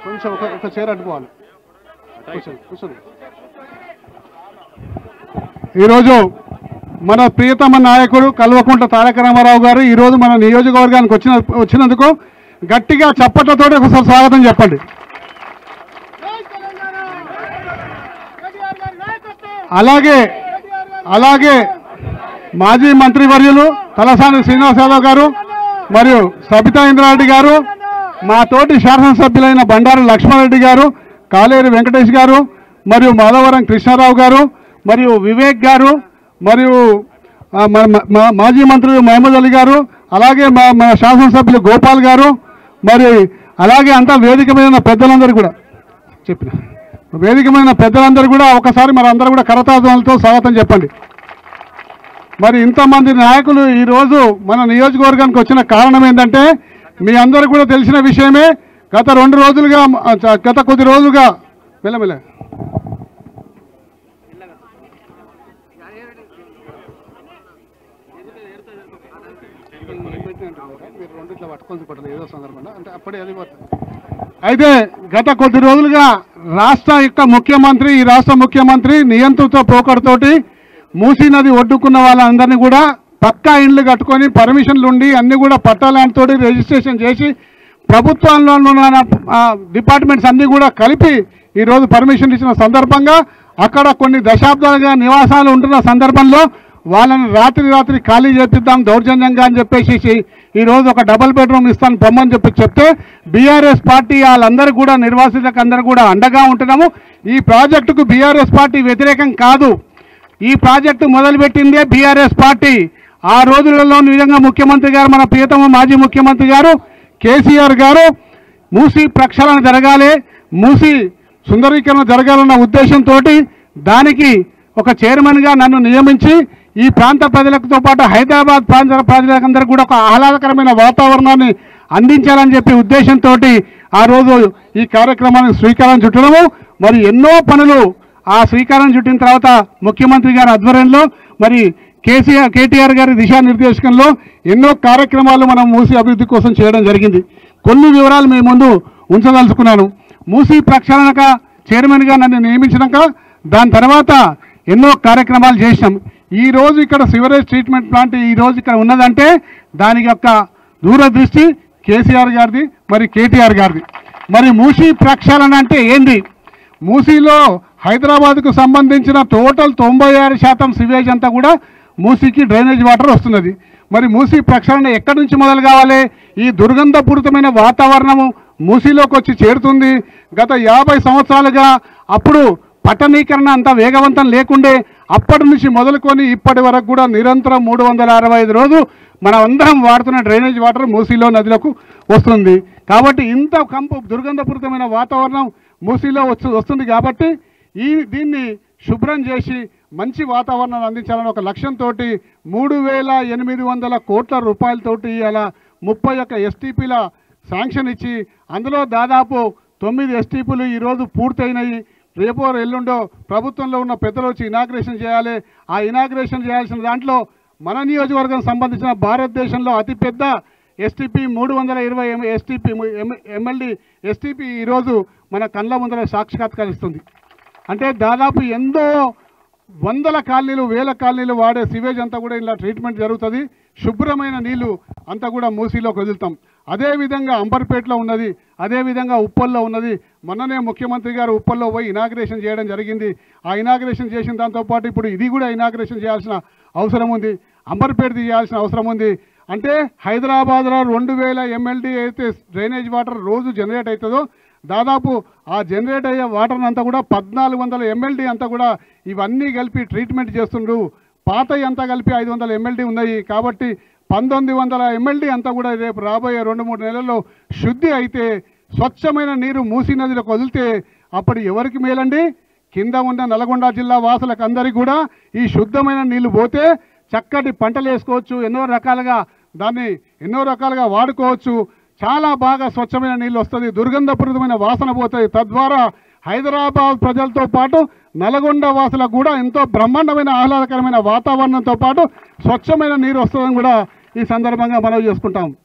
కొంచెం ఒక ఒక చీర అడ్డుకోవాలి కూర్చోండి కూర్చోండి ఈరోజు మన ప్రియతమ నాయకుడు కల్వకుంట్ల తారక రామారావు గారు ఈరోజు మన నియోజకవర్గానికి వచ్చిన వచ్చినందుకు గట్టిగా చప్పట్లతో ఒకసారి స్వాగతం చెప్పండి అలాగే అలాగే మాజీ మంత్రివర్యులు తలసాని శ్రీనివాస్ యాదవ్ గారు మరియు సబితా ఇంద్రారెడ్డి గారు మా తోటి శాసనసభ్యులైన బండారు లక్ష్మారెడ్డి గారు కాలేరు వెంకటేష్ గారు మరియు మాధవరం కృష్ణారావు గారు మరియు వివేక్ గారు మరియు ఆ, మన మా- మాజీ మంత్రి మహమూద్ అలీ గారు అలాగే మా మన శాసనసభ్యులు గోపాల్ గారు మరి అలాగే అంతా వేదిక మీద ఉన్న పెద్దలందరూ కూడా చెప్పిన వేదికమైన పెద్దలందరూ కూడా ఒకసారి మరి అందరూ కూడా కరతాళాలతో స్వాగతం చెప్పండి మరి ఇంతమంది నాయకులు ఈరోజు మన నియోజకవర్గానికి వచ్చిన కారణం ఏంటంటే మీ అందరూ కూడా తెలిసిన విషయమే గత రెండు రోజులుగా ఆ, చ- గత కొద్ది రోజులుగా మెల్లమెల్ల అయితే గత కొద్ది రోజులుగా రాష్ట్ర యొక్క ముఖ్యమంత్రి ఈ రాష్ట్ర ముఖ్యమంత్రి నియంత్రిత పోకడతోటి మూసీ నది ఒడ్డుకున్న వాళ్ళందరినీ కూడా పక్కా ఇండ్లు కట్టుకొని పర్మిషన్లు ఉండి అన్ని కూడా పట్టాలతో రిజిస్ట్రేషన్ చేసి ప్రభుత్వంలో ఉన్న ఆ, డిపార్ట్మెంట్స్ అన్ని కూడా కలిపి ఈరోజు పర్మిషన్ ఇచ్చిన సందర్భంగా అక్కడ కొన్ని దశాబ్దాలుగా నివాసాలు ఉంటున్న సందర్భంలో వాళ్ళని రాత్రి రాత్రి ఖాళీ చేపిద్దాం దౌర్జన్యంగా అని చెప్పేసి ఈ రోజు ఒక డబుల్ బెడ్రూమ్ ఇస్తాను పొమ్మని చెప్పి చెప్తే బీఆర్ఎస్ పార్టీ వాళ్ళందరూ కూడా నిర్వాసితులకు అందరూ కూడా అండగా ఉంటున్నాము ఈ ప్రాజెక్టుకు బీఆర్ఎస్ పార్టీ వ్యతిరేకం కాదు ఈ ప్రాజెక్టు మొదలుపెట్టిందే బీఆర్ఎస్ పార్టీ ఆ రోజులలో నిజంగా ముఖ్యమంత్రి గారు మన ప్రియతమ మాజీ ముఖ్యమంత్రి గారు కేసీఆర్ గారు మూసి ప్రక్షాళన జరగాలి మూసి సుందరీకరణ జరగాలన్న ఉద్దేశంతో దానికి ఒక చైర్మన్గా నన్ను నియమించి ఈ ప్రాంత ప్రజలతో పాటు హైదరాబాద్ ప్రాంత ప్రజలందరూ కూడా ఒక ఆహ్లాదకరమైన వాతావరణాన్ని అందించాలని చెప్పి ఉద్దేశంతో ఆ రోజు ఈ కార్యక్రమానికి శ్రీకారం చుట్టడము మరి ఎన్నో పనులు ఆ శ్రీకారం చుట్టిన తర్వాత ముఖ్యమంత్రి గారి ఆధ్వర్యంలో మరి కేసీఆర్ కేటీఆర్ గారి దిశానిర్దేశకంలో ఎన్నో కార్యక్రమాలు మనం మూసి అభివృద్ధి కోసం చేయడం జరిగింది కొన్ని వివరాలు మీ ముందు ఉంచదలుచుకున్నాను మూసి ప్రక్షాళనక చైర్మన్గా నన్ను నియమించినాక దాని తర్వాత ఎన్నో కార్యక్రమాలు చేసినాం ఈ రోజు ఇక్కడ సివరేజ్ ట్రీట్మెంట్ ప్లాంట్ ఈ రోజు ఇక్కడ ఉన్నదంటే దాని యొక్క దూరదృష్టి కేసీఆర్ గారిది మరి కేటీఆర్ గారిది మరి మూసి ప్రక్షాళన అంటే ఏంది మూసీలో హైదరాబాద్కు సంబంధించిన టోటల్ తొంభై ఆరు శాతం సివేజ్ అంతా కూడా మూసీకి డ్రైనేజ్ వాటర్ వస్తున్నది మరి మూసీ ప్రక్షాళన ఎక్కడి నుంచి మొదలు కావాలి ఈ దుర్గంధపూరితమైన వాతావరణము మూసీలోకి వచ్చి చేరుతుంది గత యాభై సంవత్సరాలుగా అప్పుడు పట్టణీకరణ అంత వేగవంతం లేకుండే అప్పటి నుంచి మొదలుకొని ఇప్పటి వరకు కూడా నిరంతరం మూడు వందల అరవై ఐదు రోజు మనం అందరం వాడుతున్న డ్రైనేజ్ వాటర్ మూసీలో నదిలోకి వస్తుంది కాబట్టి ఇంత కంపు దుర్గంధపూరితమైన వాతావరణం మూసీలో వచ్చి వస్తుంది కాబట్టి ఈ దీన్ని శుభ్రం చేసి మంచి వాతావరణాన్ని అందించాలని ఒక లక్ష్యంతో మూడు వేల ఎనిమిది వందల కోట్ల రూపాయలతోటి అలా ముప్పై ఒక్క ఎస్టీపీల శాంక్షన్ ఇచ్చి అందులో దాదాపు తొమ్మిది ఎస్టీపీలు ఈరోజు పూర్తయినాయి రేపో ఎల్లుండో ప్రభుత్వంలో ఉన్న పెద్దలు వచ్చి ఇనాగ్రేషన్ చేయాలి ఆ ఇనాగ్రేషన్ చేయాల్సిన దాంట్లో మన నియోజకవర్గం సంబంధించిన భారతదేశంలో అతిపెద్ద ఎస్టీపీ మూడు వందల ఇరవై ఎస్టీపీ ఎమ్మెల్డీ ఎస్టీపీ ఈరోజు మన కళ్ళ ముందర సాక్షాత్కరిస్తుంది అంటే దాదాపు ఎంతో వందల కాలనీలు వేల కాలనీలు వాడే సివేజ్ అంతా కూడా ఇలా ట్రీట్మెంట్ జరుగుతుంది శుభ్రమైన నీళ్లు అంతా కూడా మూసీలోకి వదులుతాం అదేవిధంగా అంబర్పేటలో ఉన్నది అదేవిధంగా ఉప్పల్లో ఉన్నది మొన్ననే ముఖ్యమంత్రి గారు ఉప్పల్లో పోయి ఇనాగ్రేషన్ చేయడం జరిగింది ఆ ఇనాగ్రేషన్ చేసిన దాంతోపాటు ఇప్పుడు ఇది కూడా ఇనాగ్రేషన్ చేయాల్సిన అవసరం ఉంది అంబర్పేట చేయాల్సిన అవసరం ఉంది అంటే హైదరాబాద్లో రెండు వేల ఎంఎల్డీ అయితే డ్రైనేజ్ వాటర్ రోజు జనరేట్ అవుతుందో దాదాపు ఆ జనరేట్ అయ్యే వాటర్ అంతా కూడా పద్నాలుగు వందల ఎంఎల్డీ అంతా కూడా ఇవన్నీ కలిపి ట్రీట్మెంట్ చేస్తుండ్రు పాత అంతా కలిపి ఐదు వందల ఎంఎల్డీ ఉన్నాయి కాబట్టి పంతొమ్మిది వందల ఎంఎల్డీ అంతా కూడా రేపు రాబోయే రెండు మూడు నెలల్లో శుద్ధి అయితే స్వచ్ఛమైన నీరు మూసీ నదిలోకి వదిలితే అప్పుడు ఎవరికి మేలండి కింద ఉన్న నల్గొండ జిల్లా వాసులకు అందరికీ కూడా ఈ శుద్ధమైన నీళ్లు పోతే చక్కటి పంటలు వేసుకోవచ్చు ఎన్నో రకాలుగా దాన్ని ఎన్నో రకాలుగా వాడుకోవచ్చు చాలా బాగా స్వచ్ఛమైన నీళ్ళు వస్తుంది దుర్గంధపూరితమైన వాసన పోతాయి తద్వారా హైదరాబాద్ ప్రజలతో పాటు నల్గొండ వాసులకు కూడా ఎంతో బ్రహ్మాండమైన ఆహ్లాదకరమైన వాతావరణంతో పాటు స్వచ్ఛమైన నీరు వస్తుందని కూడా ఈ సందర్భంగా మనం చేసుకుంటాం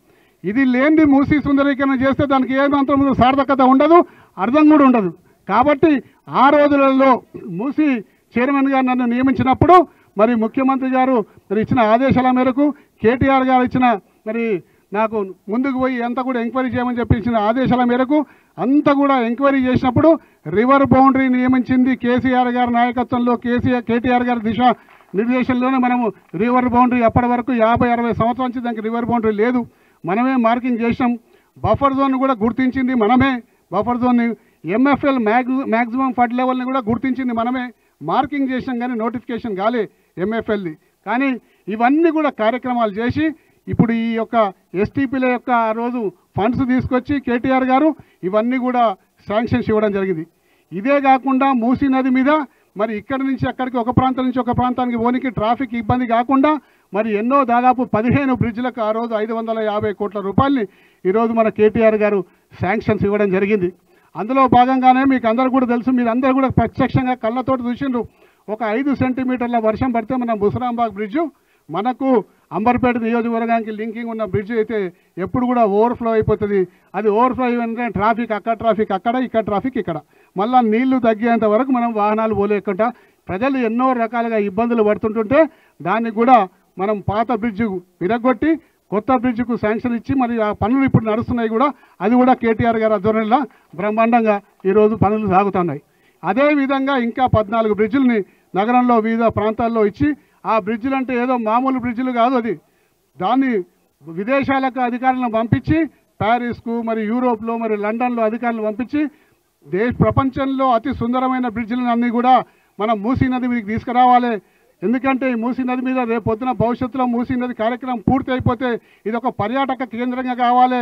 ఇది లేనిది మూసి సుందరీకరణ చేస్తే దానికి ఏమాత్రం సార్థకత ఉండదు అర్థం కూడా ఉండదు కాబట్టి ఆ రోజులలో మూసి చైర్మన్గా నన్ను నియమించినప్పుడు మరి ముఖ్యమంత్రి గారు మరి ఇచ్చిన ఆదేశాల మేరకు కేటీఆర్ గారు ఇచ్చిన మరి నాకు ముందుకు పోయి అంతా కూడా ఎంక్వైరీ చేయమని చెప్పి ఇచ్చిన ఆదేశాల మేరకు అంతా కూడా ఎంక్వైరీ చేసినప్పుడు రివర్ బౌండరీ నియమించింది కేసీఆర్ గారి నాయకత్వంలో కేసీఆర్ కేటీఆర్ గారి దిశ నిర్దేశంలోనే మనము రివర్ బౌండరీ అప్పటి వరకు యాభై అరవై సంవత్సరాల నుంచి దానికి రివర్ బౌండరీ లేదు మనమే మార్కింగ్ చేసినాం బఫర్ జోన్ కూడా గుర్తించింది మనమే బఫర్ జోన్ని ఎంఎఫ్ఎల్ మ్యాక్సి మ్యాక్సిమం ఫండ్ లెవెల్ని కూడా గుర్తించింది మనమే మార్కింగ్ చేసినాం కానీ నోటిఫికేషన్ కాలే ఎంఎఫ్ఎల్ది కానీ ఇవన్నీ కూడా కార్యక్రమాలు చేసి ఇప్పుడు ఈ యొక్క ఎస్టీపీల యొక్క ఆ రోజు ఫండ్స్ తీసుకొచ్చి కేటీఆర్ గారు ఇవన్నీ కూడా శాంక్షన్స్ ఇవ్వడం జరిగింది ఇదే కాకుండా మూసీ నది మీద మరి ఇక్కడి నుంచి అక్కడికి ఒక ప్రాంతం నుంచి ఒక ప్రాంతానికి పోనీకి ట్రాఫిక్ ఇబ్బంది కాకుండా మరి ఎన్నో దాదాపు పదిహేను బ్రిడ్జ్లకు ఆ రోజు ఐదు వందల యాభై కోట్ల రూపాయలని ఈరోజు మన కేటీఆర్ గారు శాంక్షన్స్ ఇవ్వడం జరిగింది అందులో భాగంగానే మీకు అందరూ కూడా తెలుసు మీరు అందరూ కూడా ప్రత్యక్షంగా కళ్ళతోటి చూసిండ్రు ఒక ఐదు సెంటీమీటర్ల వర్షం పడితే మన బుసరాంబాగ్ బ్రిడ్జ్ మనకు అంబర్పేట నియోజకవర్గానికి లింకింగ్ ఉన్న బ్రిడ్జ్ అయితే ఎప్పుడు కూడా ఓవర్ఫ్లో అయిపోతుంది అది ఓవర్ఫ్లో అయిపోయిందంటే ట్రాఫిక్ అక్కడ ట్రాఫిక్ అక్కడ ఇక్కడ ట్రాఫిక్ ఇక్కడ మళ్ళీ నీళ్లు తగ్గేంత వరకు మనం వాహనాలు పోలేకుండా ప్రజలు ఎన్నో రకాలుగా ఇబ్బందులు పడుతుంటుంటే దానికి కూడా మనం పాత బ్రిడ్జ్ విరగొట్టి కొత్త బ్రిడ్జ్కు శాంక్షన్ ఇచ్చి మరి ఆ పనులు ఇప్పుడు నడుస్తున్నాయి కూడా అది కూడా కేటీఆర్ గారి ఆధ్వర్యంలో బ్రహ్మాండంగా ఈరోజు పనులు సాగుతున్నాయి అదేవిధంగా ఇంకా పద్నాలుగు బ్రిడ్జిల్ని నగరంలో వివిధ ప్రాంతాల్లో ఇచ్చి ఆ బ్రిడ్జిలు అంటే ఏదో మామూలు బ్రిడ్జిలు కాదు అది దాన్ని విదేశాలకు అధికారులను పంపించి ప్యారిస్కు మరి యూరోప్లో మరి లండన్లో అధికారులను పంపించి దేశ ప్రపంచంలో అతి సుందరమైన బ్రిడ్జిలను అన్నీ కూడా మనం మూసీ నది మీదకి తీసుకురావాలి ఎందుకంటే ఈ మూసీ నది మీద రేపు పొద్దున భవిష్యత్తులో మూసీ నది కార్యక్రమం పూర్తి అయిపోతే ఇది ఒక పర్యాటక కేంద్రంగా కావాలి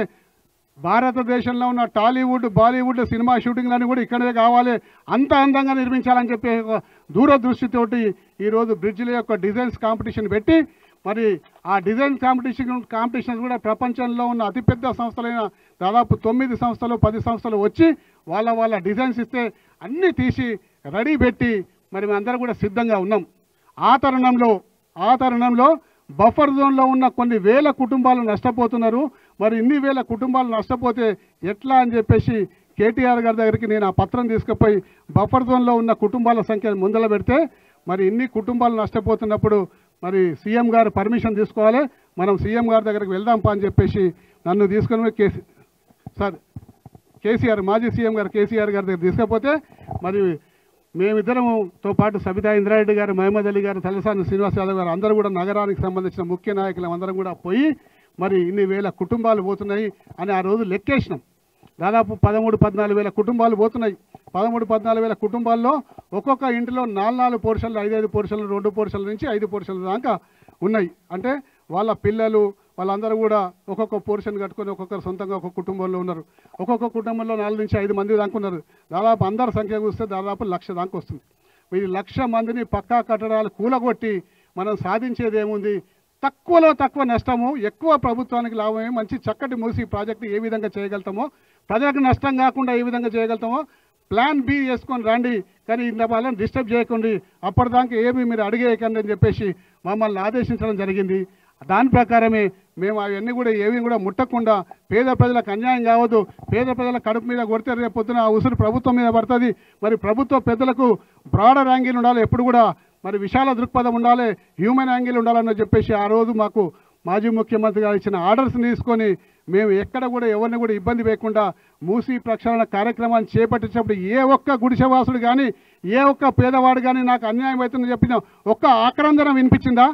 భారతదేశంలో ఉన్న టాలీవుడ్ బాలీవుడ్ సినిమా షూటింగ్లన్నీ కూడా ఇక్కడే కావాలి అంత అందంగా నిర్మించాలని చెప్పి ఒక దూరదృష్టితోటి ఈరోజు బ్రిడ్జిల యొక్క డిజైన్స్ కాంపిటీషన్ పెట్టి మరి ఆ డిజైన్ కాంపిటీషన్ కాంపిటీషన్ కూడా ప్రపంచంలో ఉన్న అతిపెద్ద సంస్థలైన దాదాపు తొమ్మిది సంస్థలు పది సంస్థలు వచ్చి వాళ్ళ వాళ్ళ డిజైన్స్ ఇస్తే అన్నీ తీసి రెడీ పెట్టి మరి మేమందరం కూడా సిద్ధంగా ఉన్నాం ఆ తరుణంలో ఆ తరుణంలో బఫర్ జోన్లో ఉన్న కొన్ని వేల కుటుంబాలు నష్టపోతున్నారు మరి ఇన్ని వేల కుటుంబాలు నష్టపోతే ఎట్లా అని చెప్పేసి కేటీఆర్ గారి దగ్గరికి నేను ఆ పత్రం తీసుకుపోయి బఫర్ జోన్లో ఉన్న కుటుంబాల సంఖ్య ముందల పెడితే మరి ఇన్ని కుటుంబాలు నష్టపోతున్నప్పుడు మరి సీఎం గారు పర్మిషన్ తీసుకోవాలి మనం సీఎం గారి దగ్గరికి వెళ్దాంపా అని చెప్పేసి నన్ను తీసుకొని పోయి కేసీ సార్ కేసీఆర్ మాజీ సీఎం గారు కేసీఆర్ గారి దగ్గర తీసుకపోతే మరి మేమిద్దరముతో పాటు సబితా ఇంద్రారెడ్డి గారు మహమ్మద్ అలీ గారు తలసాని శ్రీనివాస్ యాదవ్ గారు అందరూ కూడా నగరానికి సంబంధించిన ముఖ్య నాయకులు అందరం కూడా పోయి మరి ఇన్ని వేల కుటుంబాలు పోతున్నాయి అని ఆ రోజు లెక్కేసినాం దాదాపు పదమూడు పద్నాలుగు వేల కుటుంబాలు పోతున్నాయి పదమూడు పద్నాలుగు వేల కుటుంబాల్లో ఒక్కొక్క ఇంటిలో నాలుగు నాలుగు పోర్షన్లు ఐదైదు పోర్షన్లు రెండు పోర్షన్ల నుంచి ఐదు పోర్షన్ల దాకా ఉన్నాయి అంటే వాళ్ళ పిల్లలు వాళ్ళందరూ కూడా ఒక్కొక్క పోర్షన్ కట్టుకొని ఒక్కొక్కరు సొంతంగా ఒక్కొక్క కుటుంబంలో ఉన్నారు ఒక్కొక్క కుటుంబంలో నాలుగు నుంచి ఐదు మంది దాకా ఉన్నారు దాదాపు అందరి సంఖ్య చూస్తే దాదాపు లక్ష దాకా వస్తుంది ఈ లక్ష మందిని పక్కా కట్టడాలు కూలగొట్టి మనం సాధించేది ఏముంది తక్కువలో తక్కువ నష్టము ఎక్కువ ప్రభుత్వానికి లాభమే మంచి చక్కటి మూసి ప్రాజెక్టు ఏ విధంగా చేయగలుగుతామో ప్రజలకు నష్టం కాకుండా ఏ విధంగా చేయగలుగుతామో ప్లాన్ బి చేసుకొని రండి కానీ ఇంత వాళ్ళని డిస్టర్బ్ చేయకండి అప్పటిదాకా ఏమి మీరు అడిగేయకండి అని చెప్పేసి మమ్మల్ని ఆదేశించడం జరిగింది దాని ప్రకారమే మేము అవన్నీ కూడా ఏవి కూడా ముట్టకుండా పేద ప్రజలకు అన్యాయం కావద్దు పేద ప్రజల కడుపు మీద కొడితే రేపు పొద్దున ఆ ఉసురు ప్రభుత్వం మీద పడుతుంది మరి ప్రభుత్వ పెద్దలకు బ్రాడర్ యాంగిల్ ఉండాలి ఎప్పుడు కూడా మరి విశాల దృక్పథం ఉండాలి హ్యూమన్ యాంగిల్ ఉండాలని చెప్పేసి ఆ రోజు మాకు మాజీ ముఖ్యమంత్రి గారు ఇచ్చిన ఆర్డర్స్ తీసుకొని మేము ఎక్కడ కూడా ఎవరిని కూడా ఇబ్బంది లేకుండా మూసీ ప్రక్షాళన కార్యక్రమాన్ని చేపట్టించినప్పుడు ఏ ఒక్క గుడిసెవాసుడు కానీ ఏ ఒక్క పేదవాడు కానీ నాకు అన్యాయం అవుతుందని చెప్పిన ఒక్క ఆక్రందన వినిపించిందా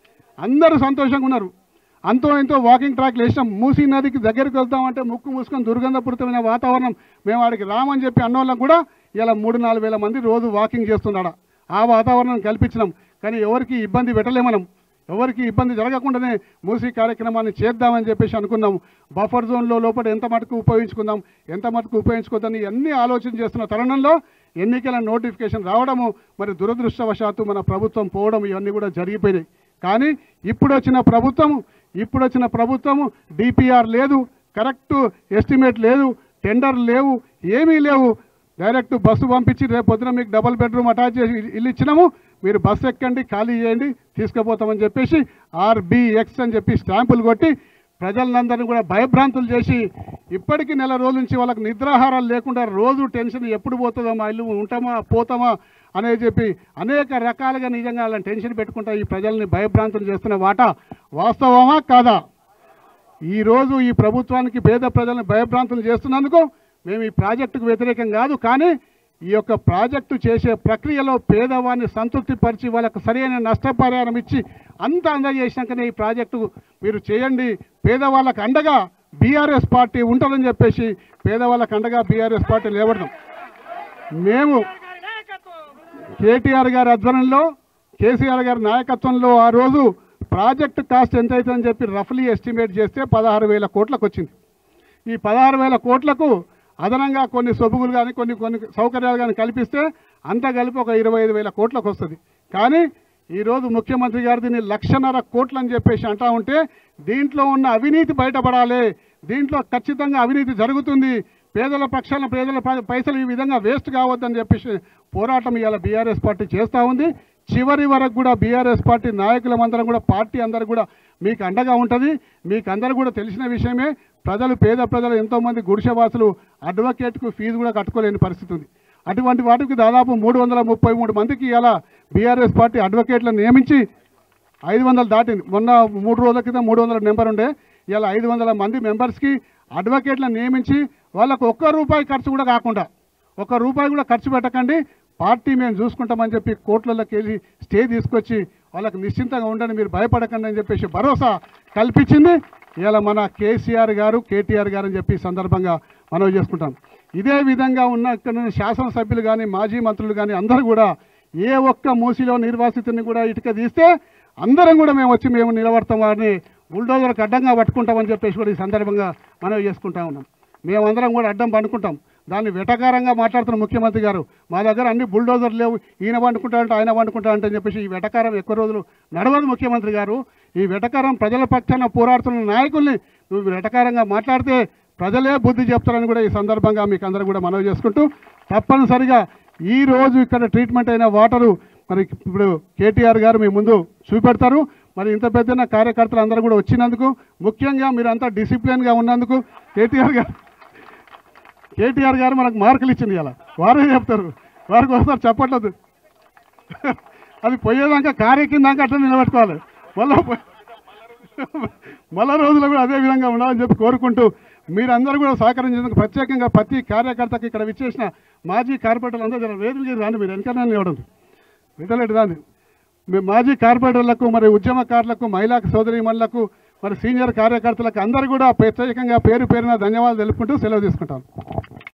అందరూ సంతోషంగా ఉన్నారు అంతో ఎంతో వాకింగ్ ట్రాక్లు వేసినాం మూసీ నదికి దగ్గరికి వెళ్తామంటే ముక్కు మూసుకొని దుర్గంధపూరితమైన వాతావరణం మేము వాడికి రామని చెప్పి అన్నోళ్ళం కూడా ఇలా మూడు నాలుగు వేల మంది రోజు వాకింగ్ చేస్తున్నాడ ఆ వాతావరణం కల్పించినాం కానీ ఎవరికి ఇబ్బంది పెట్టలే మనం ఎవరికి ఇబ్బంది జరగకుండానే మూసీ కార్యక్రమాన్ని చేద్దామని చెప్పేసి అనుకున్నాం బఫర్ జోన్లో లోపల ఎంత మటుకు ఉపయోగించుకుందాం ఎంత మటుకు ఉపయోగించుకోద్దని అన్ని ఆలోచన చేస్తున్న తరుణంలో ఎన్నికల నోటిఫికేషన్ రావడము మరి దురదృష్టవశాత్తు మన ప్రభుత్వం పోవడం ఇవన్నీ కూడా జరిగిపోయినాయి కానీ ఇప్పుడు వచ్చిన ప్రభుత్వము ఇప్పుడు వచ్చిన ప్రభుత్వము డిపిఆర్ లేదు కరెక్ట్ ఎస్టిమేట్ లేదు టెండర్ లేవు ఏమీ లేవు డైరెక్ట్ బస్సు పంపించి రేపు పొద్దున మీకు డబల్ బెడ్రూమ్ అటాచ్ చేసి ఇల్లు ఇచ్చినాము మీరు బస్సు ఎక్కండి ఖాళీ చేయండి తీసుకుపోతామని చెప్పేసి ఆర్బిఎక్స్ అని చెప్పి స్టాంపులు కొట్టి ప్రజలందరినీ కూడా భయభ్రాంతులు చేసి ఇప్పటికీ నెల రోజుల నుంచి వాళ్ళకి నిద్రాహారాలు లేకుండా రోజు టెన్షన్ ఎప్పుడు పోతుందో మా ఇల్లు ఉంటామా పోతామా అనేది చెప్పి అనేక రకాలుగా నిజంగా వాళ్ళని టెన్షన్ పెట్టుకుంటా ఈ ప్రజల్ని భయభ్రాంతులు చేస్తున్న వాటా వాస్తవమా కాదా ఈ రోజు ఈ ప్రభుత్వానికి పేద ప్రజలను భయభ్రాంతులు చేస్తున్నందుకు మేము ఈ ప్రాజెక్టుకు వ్యతిరేకం కాదు కానీ ఈ యొక్క ప్రాజెక్టు చేసే ప్రక్రియలో పేదవాడిని సంతృప్తిపరిచి వాళ్ళకు సరైన నష్టపరిహారం ఇచ్చి అంత అందజేసినాకనే ఈ ప్రాజెక్టు మీరు చేయండి పేదవాళ్ళకు అండగా బీఆర్ఎస్ పార్టీ ఉంటుందని చెప్పేసి పేదవాళ్ళకు అండగా బీఆర్ఎస్ పార్టీ లేవడం మేము కేటీఆర్ గారి ఆధ్వర్యంలో కేసీఆర్ గారి నాయకత్వంలో ఆ రోజు ప్రాజెక్ట్ కాస్ట్ ఎంత అవుతుందని చెప్పి రఫ్లీ ఎస్టిమేట్ చేస్తే పదహారు వేల కోట్లకు వచ్చింది ఈ పదహారు వేల కోట్లకు అదనంగా కొన్ని సొబుగులు కానీ కొన్ని కొన్ని సౌకర్యాలు కానీ కల్పిస్తే అంతా కలిపి ఒక ఇరవై ఐదు వేల కోట్లకు వస్తుంది కానీ ఈరోజు ముఖ్యమంత్రి గారు దీన్ని లక్షన్నర కోట్లు అని చెప్పేసి అంటా ఉంటే దీంట్లో ఉన్న అవినీతి బయటపడాలి దీంట్లో ఖచ్చితంగా అవినీతి జరుగుతుంది పేదల పక్షాన పేదల ప- పైసలు ఈ విధంగా వేస్ట్ కావద్దని చెప్పేసి పోరాటం ఇవాళ బీఆర్ఎస్ పార్టీ చేస్తూ ఉంది చివరి వరకు కూడా బీఆర్ఎస్ పార్టీ నాయకులమందరం కూడా పార్టీ అందరూ కూడా మీకు అండగా ఉంటుంది మీకు అందరూ కూడా తెలిసిన విషయమే ప్రజలు పేద ప్రజలు ఎంతోమంది గుడిసెవాసులు అడ్వకేట్కు ఫీజు కూడా కట్టుకోలేని పరిస్థితి ఉంది అటువంటి వాటికి దాదాపు మూడు వందల ముప్పై మూడు మందికి ఇలా బీఆర్ఎస్ పార్టీ అడ్వకేట్లను నియమించి ఐదు వందలు దాటింది మొన్న మూడు రోజుల క్రితం మూడు వందల నెంబర్ ఉండే ఇలా ఐదు వందల మంది మెంబర్స్కి అడ్వకేట్లను నియమించి వాళ్ళకు ఒక్క రూపాయి ఖర్చు కూడా కాకుండా ఒక్క రూపాయి కూడా ఖర్చు పెట్టకండి పార్టీ మేము చూసుకుంటామని చెప్పి కోర్టులలోకి వెళ్ళి స్టే తీసుకొచ్చి వాళ్ళకి నిశ్చింతంగా ఉండండి మీరు భయపడకండి అని చెప్పేసి భరోసా కల్పించింది ఇలా మన కేసీఆర్ గారు కేటీఆర్ గారు అని చెప్పి ఈ సందర్భంగా మనవి చేసుకుంటాం ఇదే విధంగా ఉన్న ఇక్కడ ఉన్న శాసనసభ్యులు కానీ మాజీ మంత్రులు కానీ అందరూ కూడా ఏ ఒక్క మూసిలో నిర్వాసితుని కూడా ఇటుక తీస్తే అందరం కూడా మేము వచ్చి మేము నిలబడతాం వారిని బుల్డోజర్కి అడ్డంగా పట్టుకుంటామని చెప్పేసి కూడా ఈ సందర్భంగా మనవి చేసుకుంటా ఉన్నాం మేమందరం కూడా అడ్డం పండుకుంటాం దాన్ని వెటకారంగా మాట్లాడుతున్న ముఖ్యమంత్రి గారు మా దగ్గర అన్ని బుల్డోజర్లు లేవు ఈయన వండుకుంటా అంటే ఆయన వండుకుంటా అంటే అని చెప్పేసి ఈ వెటకారం ఎక్కువ రోజులు నడవదు ముఖ్యమంత్రి గారు ఈ వెటకారం ప్రజల పక్షాన పోరాడుతున్న నాయకుల్ని నువ్వు వెటకారంగా మాట్లాడితే ప్రజలే బుద్ధి చెప్తారని కూడా ఈ సందర్భంగా మీకు అందరూ కూడా మనవి చేసుకుంటూ తప్పనిసరిగా ఈ రోజు ఇక్కడ ట్రీట్మెంట్ అయిన వాటరు మరి ఇప్పుడు కేటీఆర్ గారు మీ ముందు చూపెడతారు మరి ఇంత పెద్ద కార్యకర్తలు అందరూ కూడా వచ్చినందుకు ముఖ్యంగా మీరంతా డిసిప్లిన్గా ఉన్నందుకు కేటీఆర్ గారు కేటీఆర్ గారు మనకు మార్కులు ఇచ్చింది ఇలా వారే చెప్తారు వారికి ఒకసారి చెప్పట్లేదు అది పోయేదాకా కార్య కిందాక అట్లా నిలబెట్టుకోవాలి మళ్ళా పోయి- మళ్ళా రోజులు కూడా అదే విధంగా ఉండాలని చెప్పి కోరుకుంటూ మీరందరూ కూడా సహకరించేందుకు ప్రత్యేకంగా ప్రతి కార్యకర్తకి ఇక్కడ విచ్చేసిన మాజీ కార్పొరేటర్లు అందరూ జర వేదికకి రాండి మీరు వెనకనే నిలవడం విటలెట్ రాండి మీ మాజీ కార్పొరేటర్లకు మరి ఉద్యమకారులకు మహిళా సోదరిమణులకు మరి సీనియర్ కార్యకర్తలకు అందరూ కూడా ప్రత్యేకంగా పేరు పేరున ధన్యవాదాలు తెలుపుకుంటూ సెలవు తీసుకుంటాను